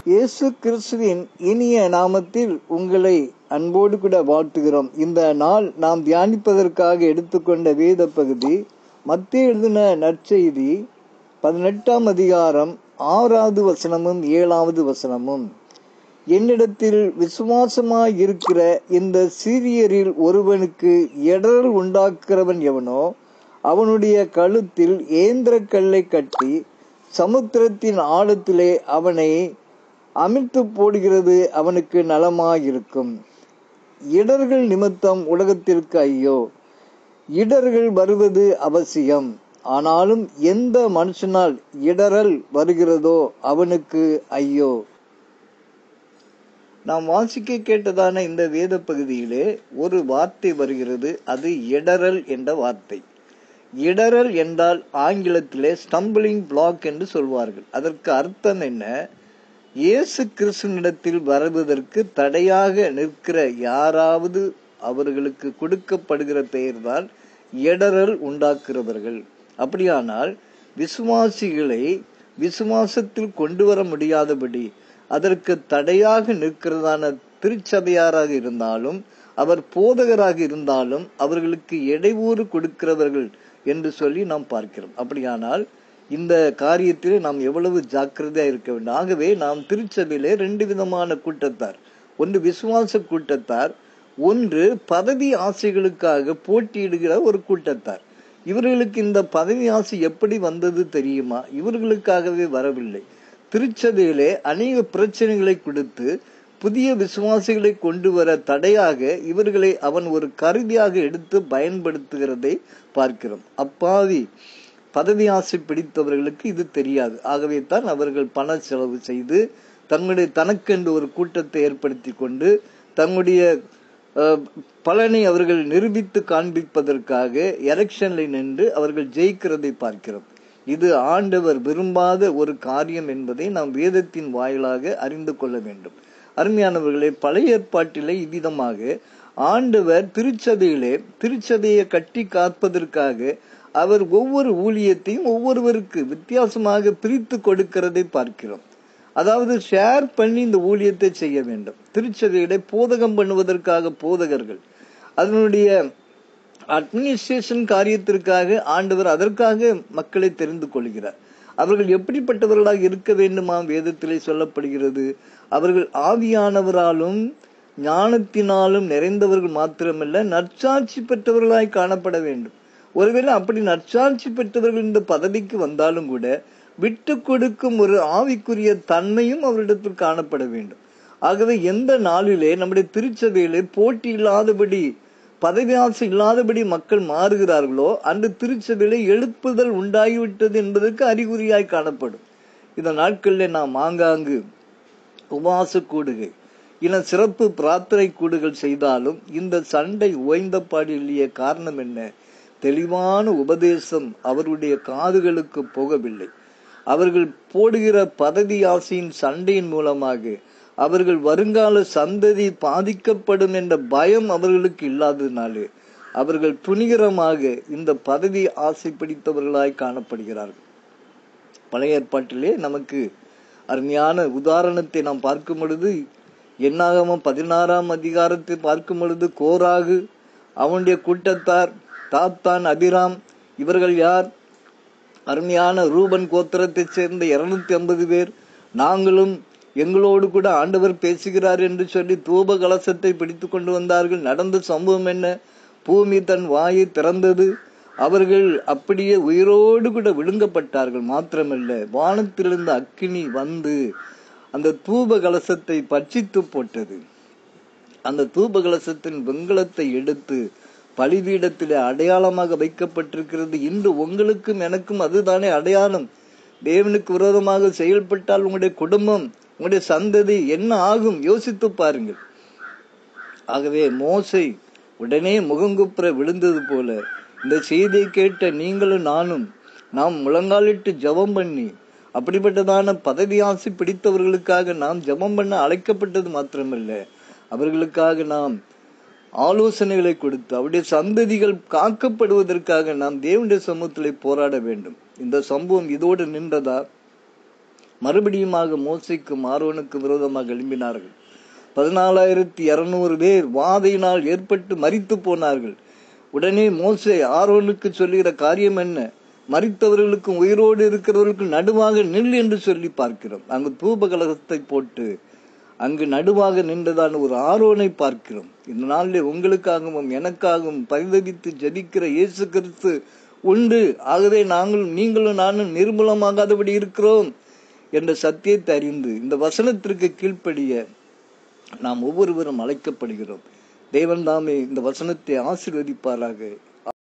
இயேசு கிறிஸ்துவின் இனிய நாமத்தில் உங்களை அன்போடு கூட வாழ்த்துகிறோம் இந்த நாள் நாம் தியானிப்பதற்காக எடுத்துக்கொண்ட வேத பகுதி மத்திய எழுதின நற்செய்தி பதினெட்டாம் அதிகாரம் ஆறாவது வசனமும் ஏழாவது வசனமும் என்னிடத்தில் விசுவாசமாய் இருக்கிற இந்த சீரியரில் ஒருவனுக்கு இடரல் உண்டாக்குறவன் எவனோ அவனுடைய கழுத்தில் ஏந்திர கல்லை கட்டி சமுத்திரத்தின் ஆழத்திலே அவனை அமிழ்த்து போடுகிறது அவனுக்கு நலமாயிருக்கும் இடர்கள் நிமித்தம் உலகத்திற்கு ஐயோ இடர்கள் வருவது அவசியம் ஆனாலும் எந்த மனுஷனால் இடரல் வருகிறதோ அவனுக்கு ஐயோ நாம் வாசிக்க கேட்டதான இந்த வேத பகுதியிலே ஒரு வார்த்தை வருகிறது அது இடரல் என்ற வார்த்தை இடரல் என்றால் ஆங்கிலத்திலே ஸ்டம்பிளிங் பிளாக் என்று சொல்வார்கள் அதற்கு அர்த்தம் என்ன இயேசு கிறிஸ்துவனிடத்தில் வருவதற்கு தடையாக நிற்கிற யாராவது அவர்களுக்கு கொடுக்கப்படுகிற பெயர்தான் இடரல் உண்டாக்குறவர்கள் அப்படியானால் விசுவாசிகளை விசுவாசத்தில் கொண்டு வர முடியாதபடி அதற்கு தடையாக நிற்கிறதான திருச்சபையாராக இருந்தாலும் அவர் போதகராக இருந்தாலும் அவர்களுக்கு இடையூறு கொடுக்கிறவர்கள் என்று சொல்லி நாம் பார்க்கிறோம் அப்படியானால் இந்த காரியத்தில் நாம் எவ்வளவு ஜாக்கிரதையா இருக்க வேண்டும் ஆகவே நாம் திருச்சபையிலே ரெண்டு விதமான கூட்டத்தார் ஒன்று விசுவாச கூட்டத்தார் ஒன்று பதவி ஆசைகளுக்காக போட்டியிடுகிற ஒரு கூட்டத்தார் இவர்களுக்கு இந்த பதவி ஆசை எப்படி வந்தது தெரியுமா இவர்களுக்காகவே வரவில்லை திருச்சபையிலே அநேக பிரச்சனைகளை கொடுத்து புதிய விசுவாசிகளை கொண்டு வர தடையாக இவர்களை அவன் ஒரு கருவியாக எடுத்து பயன்படுத்துகிறதை பார்க்கிறோம் அப்பாவி பதவி ஆசை பிடித்தவர்களுக்கு இது தெரியாது ஆகவே தான் அவர்கள் பண செலவு செய்து தங்களுடைய தனக்கென்று ஒரு கூட்டத்தை ஏற்படுத்தி கொண்டு தங்களுடைய பலனை அவர்கள் நிரூபித்து காண்பிப்பதற்காக எலெக்ஷன்ல நின்று அவர்கள் ஜெயிக்கிறதை பார்க்கிறோம் இது ஆண்டவர் விரும்பாத ஒரு காரியம் என்பதை நாம் வேதத்தின் வாயிலாக அறிந்து கொள்ள வேண்டும் அருமையானவர்களே பழைய ஏற்பாட்டிலே இவ்விதமாக ஆண்டவர் திருச்சபையிலே திருச்சபையை கட்டி காப்பதற்காக அவர் ஒவ்வொரு ஊழியத்தையும் ஒவ்வொருவருக்கு வித்தியாசமாக பிரித்து கொடுக்கிறதை பார்க்கிறோம் அதாவது ஷேர் பண்ணி இந்த ஊழியத்தை செய்ய வேண்டும் திருச்சபையிலே போதகம் பண்ணுவதற்காக போதகர்கள் அதனுடைய அட்மினிஸ்ட்ரேஷன் காரியத்திற்காக ஆண்டவர் அதற்காக மக்களை தெரிந்து கொள்கிறார் அவர்கள் எப்படிப்பட்டவர்களாக இருக்க வேண்டுமா வேதத்திலே சொல்லப்படுகிறது அவர்கள் ஆவியானவராலும் ஞானத்தினாலும் நிறைந்தவர்கள் மாத்திரமல்ல நற்சாட்சி பெற்றவர்களாய் காணப்பட வேண்டும் ஒருவேளை அப்படி நற்சாட்சி பெற்றவர்கள் இந்த பதவிக்கு வந்தாலும் கூட விட்டு கொடுக்கும் ஒரு ஆவிக்குரிய தன்மையும் அவரிடத்தில் காணப்பட வேண்டும் ஆகவே எந்த நாளிலே நம்முடைய திருச்சபையிலே போட்டி இல்லாதபடி பதவி ஆசை இல்லாதபடி மக்கள் மாறுகிறார்களோ அந்த திருச்சபையிலே எழுப்புதல் உண்டாகிவிட்டது என்பதற்கு அறிகுறியாய் காணப்படும் இந்த நாட்களில் நாம் ஆங்காங்கு உபவாச கூடுகை இன சிறப்பு பிரார்த்தனை கூடுகள் செய்தாலும் இந்த சண்டை ஓய்ந்தபாடு இல்லையே காரணம் என்ன தெளிவான உபதேசம் அவருடைய காதுகளுக்கு போகவில்லை அவர்கள் போடுகிற பதவி ஆசையின் சண்டையின் மூலமாக அவர்கள் வருங்கால சந்ததி பாதிக்கப்படும் என்ற பயம் அவர்களுக்கு இல்லாததினாலே அவர்கள் துணிகரமாக இந்த பதவி ஆசை பிடித்தவர்களாய் காணப்படுகிறார்கள் பழைய ஏற்பாட்டிலே நமக்கு அருமையான உதாரணத்தை நாம் பார்க்கும் பொழுது என்னாகம பதினாறாம் அதிகாரத்தை பார்க்கும் பொழுது கோராகு அவனுடைய கூட்டத்தார் தாத்தான் அபிராம் இவர்கள் யார் அருமையான ரூபன் கோத்திரத்தைச் சேர்ந்த இருநூத்தி ஐம்பது பேர் நாங்களும் எங்களோடு கூட ஆண்டவர் பேசுகிறார் என்று சொல்லி தூப கலசத்தை பிடித்து கொண்டு வந்தார்கள் நடந்த சம்பவம் என்ன பூமி தன் வாயை திறந்தது அவர்கள் அப்படியே உயிரோடு கூட விழுங்கப்பட்டார்கள் மாத்திரமல்ல வானத்திலிருந்து அக்கினி வந்து அந்த தூப கலசத்தை பட்சித்து போட்டது அந்த தூப கலசத்தின் வெங்கலத்தை எடுத்து பலிபீடத்திலே அடையாளமாக வைக்கப்பட்டிருக்கிறது இன்று உங்களுக்கும் எனக்கும் அதுதானே அடையாளம் தேவனுக்கு விரோதமாக செயல்பட்டால் உங்களுடைய குடும்பம் உங்களுடைய சந்ததி என்ன ஆகும் யோசித்து பாருங்கள் ஆகவே மோசை உடனே முகங்குப்புற விழுந்தது போல இந்த செய்தியை கேட்ட நீங்களும் நானும் நாம் முழங்காலிட்டு ஜபம் பண்ணி அப்படிப்பட்டதான பதவி ஆசை பிடித்தவர்களுக்காக நாம் ஜபம் பண்ண அழைக்கப்பட்டது மாத்திரமல்ல அவர்களுக்காக நாம் ஆலோசனைகளை கொடுத்து அவருடைய சந்ததிகள் காக்கப்படுவதற்காக நாம் தேவனுடைய சமூகத்திலே போராட வேண்டும் இந்த சம்பவம் இதோடு நின்றதா மறுபடியுமாக மோசைக்கும் ஆரோனுக்கு விரோதமாக எழும்பினார்கள் பதினாலாயிரத்தி இருநூறு பேர் வாதையினால் ஏற்பட்டு மரித்து போனார்கள் உடனே மோசே ஆரோனுக்கு சொல்லுகிற காரியம் என்ன மரித்தவர்களுக்கும் உயிரோடு இருக்கிறவர்களுக்கும் நடுவாக நில் என்று சொல்லி பார்க்கிறோம் அங்கு தூப கலகத்தை போட்டு அங்கு நடுவாக நின்றதான ஒரு ஆரோனை பார்க்கிறோம் இந்த நாளில் உங்களுக்காகவும் எனக்காகவும் பரிதவித்து ஜபிக்கிற இயேசு கிறிஸ்து உண்டு ஆகவே நாங்கள் நீங்களும் நானும் நிர்மூலமாகாதபடி இருக்கிறோம் என்ற சத்தியத்தை அறிந்து இந்த வசனத்திற்கு கீழ்ப்படிய நாம் ஒவ்வொருவரும் அழைக்கப்படுகிறோம் தேவன் தாமே இந்த வசனத்தை ஆசீர்வதிப்பாராக